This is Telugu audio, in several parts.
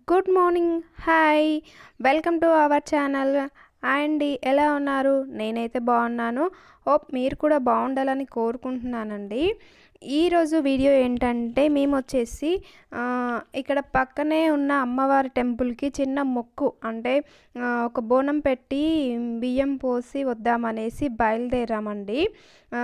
good morning hi welcome to our channel అండి ఎలా ఉన్నారు నేనైతే బాగున్నాను హోప్ మీరు కూడా బాగుండాలని కోరుకుంటున్నానండి ఈరోజు వీడియో ఏంటంటే మేము వచ్చేసి ఆ, ఇక్కడ పక్కనే ఉన్న అమ్మవారి టెంపుల్కి చిన్న మొక్కు అంటే ఆ, ఒక బోనం పెట్టి బియ్యం పోసి వద్దామనేసి బయలుదేరామండి ఆ,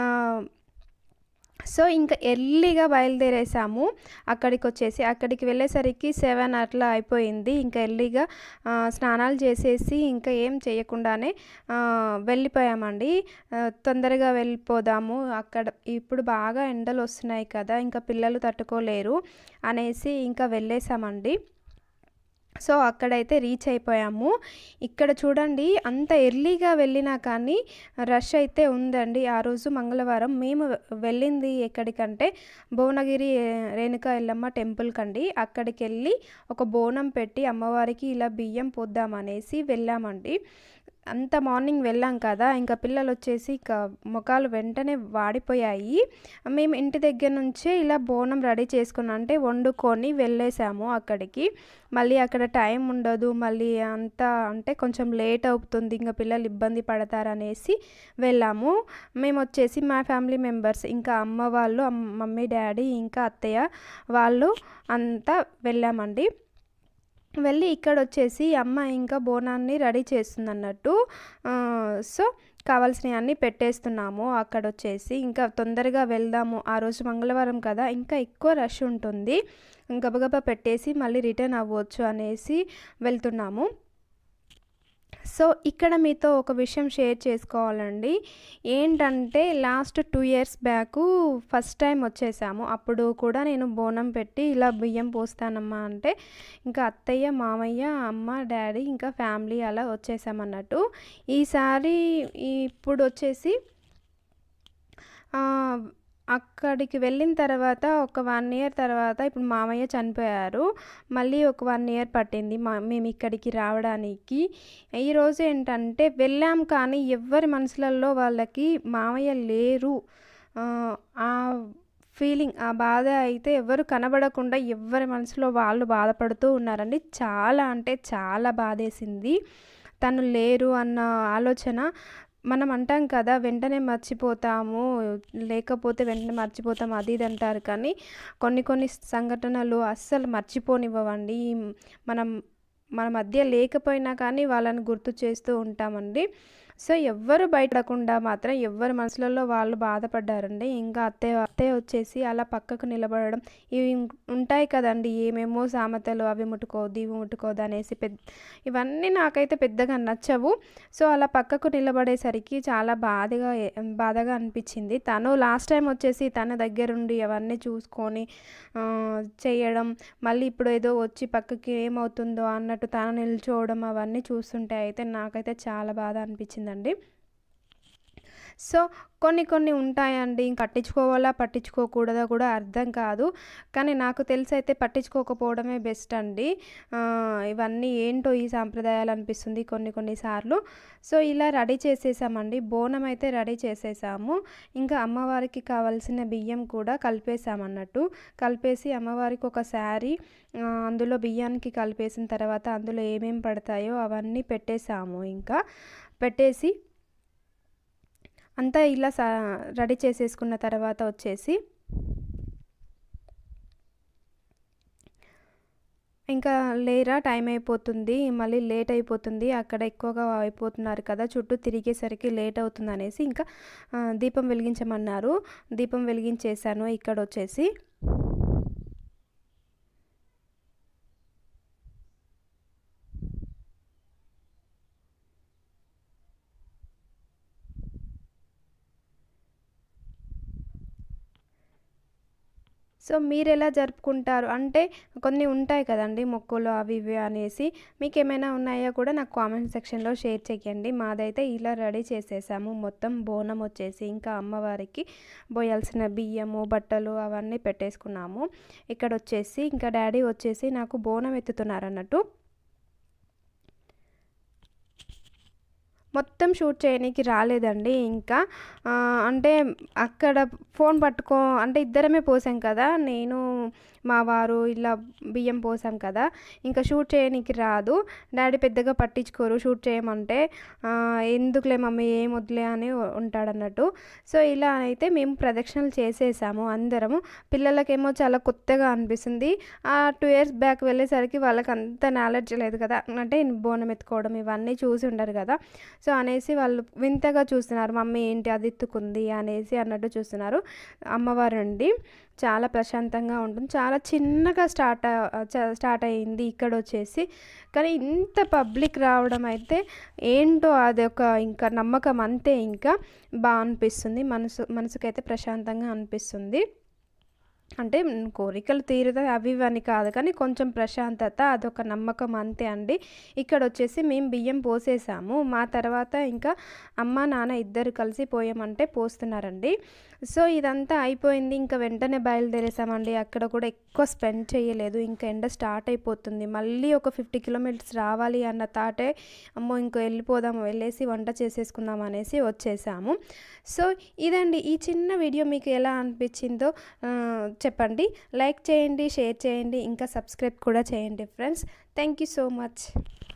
సో ఇంకా ఎర్లీగా బయలుదేరేసాము అక్కడికి వచ్చేసి అక్కడికి వెళ్ళేసరికి సెవెన్ అట్లా అయిపోయింది ఇంకా ఎర్లీగా ఆ, స్నానాలు చేసేసి ఇంకా ఏం చేయకుండానే ఆ, వెళ్ళిపోయామండి ఆ, తొందరగా వెళ్ళిపోదాము అక్కడ ఇప్పుడు బాగా ఎండలు వస్తున్నాయి కదా ఇంకా పిల్లలు తట్టుకోలేరు అనేసి ఇంకా వెళ్ళేసామండి సో అక్కడైతే రీచ్ అయిపోయాము ఇక్కడ చూడండి అంత ఎర్లీగా వెళ్ళినా కానీ రష్ అయితే ఉందండి ఆ రోజు మంగళవారం మేము వెళ్ళింది ఎక్కడికంటే భువనగిరి రేణుకా ఎల్లమ్మ టెంపుల్ కండి అక్కడికి వెళ్ళి ఒక బోనం పెట్టి అమ్మవారికి ఇలా బియ్యం పోద్దామనేసి వెళ్ళామండి అంత మార్నింగ్ వెళ్ళాం కదా ఇంకా పిల్లలు వచ్చేసి ఇక ముఖాలు వెంటనే వాడిపోయాయి మేము ఇంటి దగ్గర నుంచే ఇలా బోనం రెడీ చేసుకుని అంటే వండుకొని వెళ్ళేసాము అక్కడికి మళ్ళీ అక్కడ టైం ఉండదు మళ్ళీ అంతా అంటే కొంచెం లేట్ అవుతుంది ఇంకా పిల్లలు ఇబ్బంది పడతారనేసి వెళ్ళాము మేము వచ్చేసి మా ఫ్యామిలీ మెంబర్స్ ఇంకా అమ్మ వాళ్ళు అమ్- మమ్మీ డాడీ ఇంకా అత్తయ్య వాళ్ళు అంతా వెళ్ళామండి వెళ్ళి ఇక్కడ వచ్చేసి అమ్మ ఇంకా బోనాన్ని రెడీ చేస్తుంది అన్నట్టు ఆ, సో కావాల్సినవి అన్నీ పెట్టేస్తున్నాము అక్కడ వచ్చేసి ఇంకా తొందరగా వెళ్దాము ఆ రోజు మంగళవారం కదా ఇంకా ఎక్కువ రష్ ఉంటుంది గబగబా పెట్టేసి మళ్ళీ రిటర్న్ అవ్వచ్చు అనేసి వెళ్తున్నాము సో ఇక్కడ మీతో ఒక విషయం షేర్ చేసుకోవాలండి ఏంటంటే last two years back first time వచ్చేసాము అప్పుడు కూడా నేను బోనం పెట్టి ఇలా బియ్యం పోస్తానమ్మా అంటే ఇంకా అత్తయ్య మామయ్య అమ్మ డాడీ ఇంకా ఫ్యామిలీ అలా వచ్చేసామన్నట్టు ఈసారి ఇప్పుడు వచ్చేసి ఆ, అక్కడికి వెళ్ళిన తర్వాత ఒక వన్ ఇయర్ తర్వాత ఇప్పుడు మామయ్య చనిపోయారు మళ్ళీ ఒక వన్ ఇయర్ పట్టింది మా మేము ఇక్కడికి రావడానికి ఈరోజు ఏంటంటే వెళ్ళాం కానీ ఎవ్వరి మనసులలో వాళ్ళకి మామయ్య లేరు ఆ, ఆ ఫీలింగ్ ఆ బాధ అయితే ఎవరు కనబడకుండా ఎవరి మనసులో వాళ్ళు బాధపడుతూ ఉన్నారండి చాలా అంటే చాలా బాధేసింది తను లేరు అన్న ఆలోచన మనం అంటాం కదా వెంటనే మర్చిపోతాము లేకపోతే వెంటనే మర్చిపోతాం అది ఇది అంటారు కానీ కొన్ని కొన్ని సంఘటనలు అస్సలు మర్చిపోనివ్వవండి మనం మన మధ్య లేకపోయినా కానీ వాళ్ళని గుర్తు చేస్తూ ఉంటామండి సో ఎవ్వరు బయటకుండా మాత్రం ఎవ్వరి మనసులలో వాళ్ళు బాధపడ్డారండి ఇంకా అత్తయ్య అత్తయ్య వచ్చేసి అలా పక్కకు నిలబడడం ఇవి ఉంటాయి కదండి ఏమేమో సామెతలు అవి ముట్టుకోవద్దు ఇవి ముట్టుకోవద్దు అనేసి పెద్ద ఇవన్నీ నాకైతే పెద్దగా నచ్చవు సో అలా పక్కకు నిలబడేసరికి చాలా బాధగా బాధగా అనిపించింది తను లాస్ట్ టైం వచ్చేసి తన దగ్గరుండి అవన్నీ చూసుకొని ఆ, చేయడం మళ్ళీ ఇప్పుడు ఏదో వచ్చి పక్కకి ఏమవుతుందో అన్నట్టు తను నిల్చోవడం అవన్నీ చూస్తుంటే అయితే నాకైతే చాలా బాధ అనిపించిందండి సో కొన్ని కొన్ని ఉంటాయండి ఇంక పట్టించుకోవాలా పట్టించుకోకూడదా కూడా అర్థం కాదు కానీ నాకు తెలిసి అయితే పట్టించుకోకపోవడమే బెస్ట్ అండి ఆ, ఇవన్నీ ఏంటో ఈ సాంప్రదాయాలు అనిపిస్తుంది కొన్ని కొన్నిసార్లు సో ఇలా రెడీ చేసేసామండి బోనం అయితే రెడీ చేసేసాము ఇంకా అమ్మవారికి కావాల్సిన బియ్యం కూడా కలిపేసామన్నట్టు కలిపేసి అమ్మవారికి ఒక శారీ ఆ, అందులో బియ్యానికి కలిపేసిన తర్వాత అందులో ఏమేమి పడతాయో అవన్నీ పెట్టేసాము ఇంకా పెట్టేసి అంతా ఇలా సా రెడీ చేసేసుకున్న తర్వాత వచ్చేసి ఇంకా లేరా టైం అయిపోతుంది మళ్ళీ లేట్ అయిపోతుంది అక్కడ ఎక్కువగా అయిపోతున్నారు కదా చుట్టూ తిరిగేసరికి లేట్ అవుతుంది అనేసి ఇంకా ఆ, దీపం వెలిగించమన్నారు దీపం వెలిగించేసాను ఇక్కడ వచ్చేసి సో మీరు ఎలా జరుపుకుంటారు అంటే కొన్ని ఉంటాయి కదండి మొక్కులు అవి ఇవి అనేసి మీకు ఏమైనా ఉన్నాయో కూడా నాకు కామెంట్ సెక్షన్లో షేర్ చేయండి మాదైతే ఇలా రెడీ చేసేసాము మొత్తం బోనం వచ్చేసి ఇంకా అమ్మవారికి పోయాల్సిన బియ్యము బట్టలు అవన్నీ పెట్టేసుకున్నాము ఇక్కడ వచ్చేసి ఇంకా డాడీ వచ్చేసి నాకు బోనం ఎత్తుతున్నారు అన్నట్టు మొత్తం షూట్ చేయనీకి రాలేదండి ఇంకా ఆ, అంటే అక్కడ ఫోన్ పట్టుకో అంటే ఇద్దరమే పోసాం కదా నేను మా వారు ఇలా బియ్యం పోసాం కదా ఇంకా షూట్ చేయనీకి రాదు డాడీ పెద్దగా పట్టించుకోరు షూట్ చేయమంటే ఆ, ఎందుకులే మమ్మీ ఏం వద్దులే అని ఉంటాడన్నట్టు సో ఇలా అయితే మేము ప్రదక్షిణలు చేసేసాము అందరము పిల్లలకేమో చాలా కొత్తగా అనిపిస్తుంది ఆ టూ ఇయర్స్ బ్యాక్ వెళ్ళేసరికి వాళ్ళకి అంత నాలెడ్జ్ లేదు కదా అంటే బోనం ఎత్తుకోవడం ఇవన్నీ చూసి ఉండరు కదా సో అనేసి వాళ్ళు వింతగా చూస్తున్నారు మమ్మీ ఏంటి అది ఎత్తుకుంది అనేసి అన్నట్టు చూస్తున్నారు అమ్మవారు అండి చాలా ప్రశాంతంగా ఉంటుంది చాలా చిన్నగా స్టార్ట్ అ- చ- స్టార్ట్ అయ్యింది ఇక్కడ వచ్చేసి కానీ ఇంత పబ్లిక్ రావడం అయితే ఏంటో అది ఒక ఇంకా నమ్మకం అంతే ఇంకా బాగా అనిపిస్తుంది మనసు మనసుకైతే ప్రశాంతంగా అనిపిస్తుంది అంటే మ్, కోరికలు తీరుతాయి అవి ఇవి అని కాదు కానీ కొంచెం ప్రశాంతత అదొక నమ్మకం అంతే అండి ఇక్కడ వచ్చేసి మేము బియ్యం పోసేసాము మా తర్వాత ఇంకా అమ్మ నాన్న ఇద్దరు కలిసి పోయామంటే పోస్తున్నారండి సో ఇదంతా అయిపోయింది ఇంకా వెంటనే బయలుదేరేసామండి అక్కడ కూడా ఎక్కువ స్పెండ్ చేయలేదు ఇంకా ఎండ స్టార్ట్ అయిపోతుంది మళ్ళీ ఒక ఫిఫ్టీ కిలోమీటర్స్ రావాలి అన్న తాటే అమ్మో ఇంకో వెళ్ళిపోదాం వెళ్ళేసి వంట చేసేసుకుందాం అనేసి వచ్చేసాము సో ఇదండి ఈ చిన్న వీడియో మీకు ఎలా అనిపించిందో ఆ, చెప్పండి లైక్ చేయండి షేర్ చేయండి ఇంకా సబ్స్క్రైబ్ కూడా చేయండి friends thank you so much